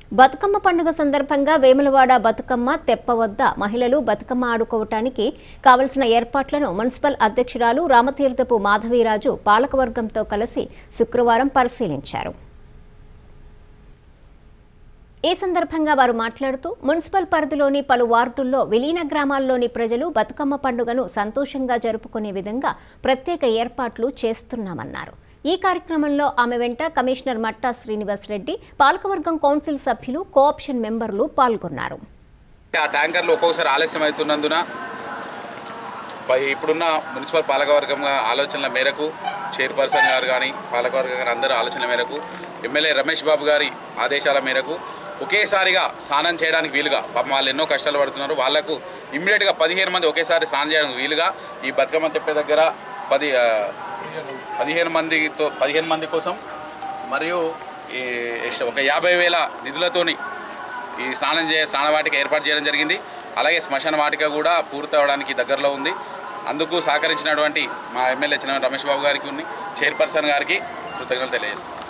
బతుకమ్మ పండుగ సందర్భంగా వేములవాడ బతుకమ్మ తెప్ప వద్ద మహిళలు బతుకమ్మ ఆడుకోవటానికి కావలసిన ఏర్పాట్లను మున్సిపల్ అధ్యక్షురాలు రామతీర్థపు మాధవీరాజు పాలకవర్గంతో కలిసి శుక్రవారం పరిశీలించారు ఈ సందర్భంగా వారు మాట్లాడుతూ మున్సిపల్ పరిధిలోని పలు వార్డుల్లో విలీన గ్రామాల్లోని ప్రజలు బతుకమ్మ పండుగను సంతోషంగా జరుపుకునే విధంగా ప్రత్యేక ఏర్పాట్లు చేస్తున్నామన్నారు ఈ కార్యక్రమంలో ఆమె వెంట కమిషనర్ మట్టా శ్రీనివాస్ రెడ్డి పాలకవర్గం కౌన్సిల్ సభ్యులు కోఆప్షన్ మెంబర్లు పాల్గొన్నారు ఆ ట్యాంకర్లు ఒక్కొక్కసారి ఆలస్యం అవుతున్నందున పై ఇప్పుడున్న మున్సిపల్ పాలకవర్గం ఆలోచనల మేరకు చైర్పర్సన్ గారు కానీ పాలకవర్గం గారు అందరూ ఆలోచనల మేరకు ఎమ్మెల్యే రమేష్ బాబు గారి ఆదేశాల మేరకు ఒకేసారిగా స్నానం చేయడానికి వీలుగా పాపం వాళ్ళు ఎన్నో కష్టాలు పడుతున్నారు వాళ్ళకు ఇమ్మీడియట్గా పదిహేను మంది ఒకేసారి స్నానం చేయడానికి వీలుగా ఈ బతుకమ్మ తెప్పే దగ్గర పది ఆ, పదిహేను మందితో పదిహేను మంది కోసం మరియు ఈ ఒక యాభై వేల నిధులతోని ఈ స్నానం చే స్నాన వాటిక ఏర్పాటు చేయడం జరిగింది అలాగే శ్మశాన వాటిక కూడా పూర్తి అవడానికి దగ్గరలో ఉంది అందుకు సహకరించినటువంటి మా ఎమ్మెల్యే చిన్న రమేష్ బాబు గారికి ఉంది చైర్పర్సన్ గారికి కృతజ్ఞతలు తెలియజేస్తున్నాను